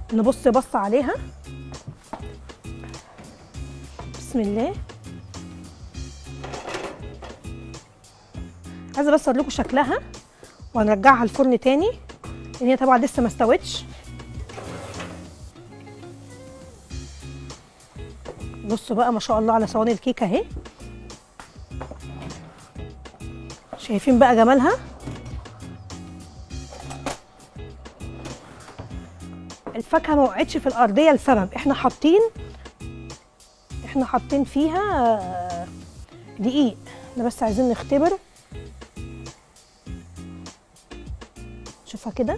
نبص بص عليها بسم الله عايزه بس اوريكم شكلها وهنرجعها الفرن تاني لان هي طبعا لسه ما استوتش بصوا بقى ما شاء الله على صواني الكيكه اهي شايفين بقى جمالها الفاكهه ما وقعتش في الارضيه لسبب احنا حاطين احنا حاطين فيها آه، دقيق احنا بس عايزين نختبر شوفها كده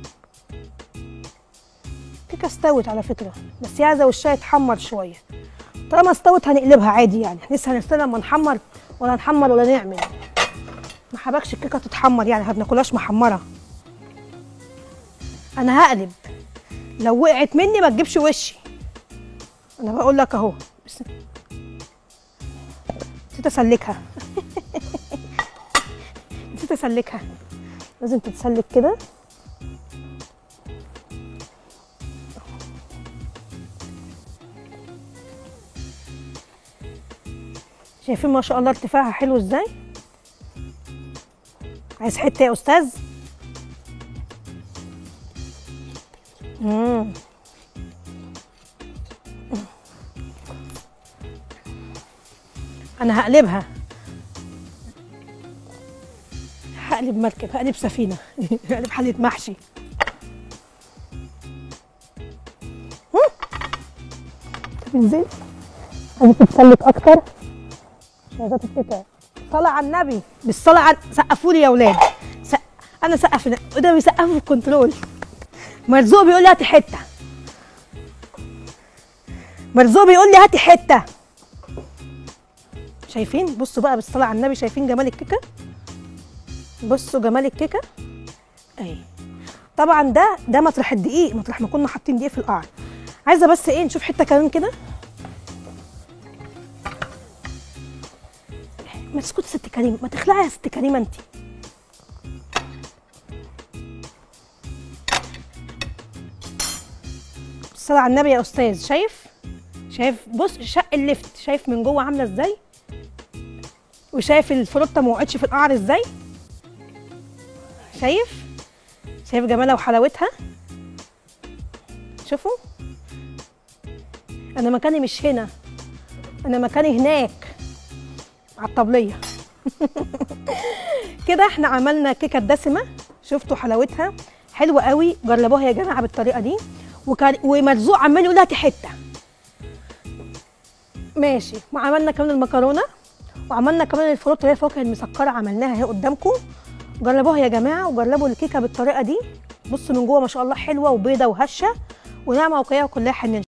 كيكه استوت على فكره بس هي عايزه وشها يتحمر شويه طالما استوت هنقلبها عادي يعني لسه هنستنى لما نحمر ولا نحمر ولا نعمل ما حبكش الكيكه تتحمر يعني ما بناكلهاش محمره انا هقلب لو وقعت مني ما تجيبش وشي انا بقول لك اهو بس نسيت اسلكها نسيت اسلكها لازم تتسلك كده شايفين ما شاء الله ارتفاعها حلو ازاي عايز حته يا استاذ مم. انا هقلبها هقلب مركب هقلب سفينه هقلب حله محشي مم. طب انزل عايزه تتسلك اكتر مش عايزاها تتقطع صلاة على النبي بالصلاة على سقفوا لي يا ولاد سق... انا سقف وده بيسقفوا في الكنترول مرزوق بيقول لي هاتي حته مرزوق بيقول لي هاتي حته شايفين بصوا بقى بالصلاه على النبي شايفين جمال الكيكه بصوا جمال الكيكه اهي طبعا ده ده مطرح الدقيق مطرح ما كنا حاطين دقيق في القعر عايزه بس ايه نشوف حته كمان كده ما تسكتي ست كريم ما تخلعي يا ست كريمه انت الصلاة على النبي يا استاذ شايف شايف بص شق اللفت شايف من جوه عامله ازاي وشايف الفروته ما وقعتش في القعر ازاي شايف شايف جمالها وحلاوتها شوفوا انا مكاني مش هنا انا مكاني هناك على الطبليه كده احنا عملنا كيكه دسمه شفتوا حلاوتها حلوه قوي جربوها يا جماعه بالطريقه دي وكان ومرزوق عمال يقول هاتي حته ماشي وعملنا كمان المكرونه وعملنا كمان الفروت اللي هي الفواكه المسكره عملناها اهي قدامكم جربوها يا جماعه وجربوا الكيكه بالطريقه دي بصوا من جوه ما شاء الله حلوه وبيضه وهشه وناعمه وقويه وكلها حنين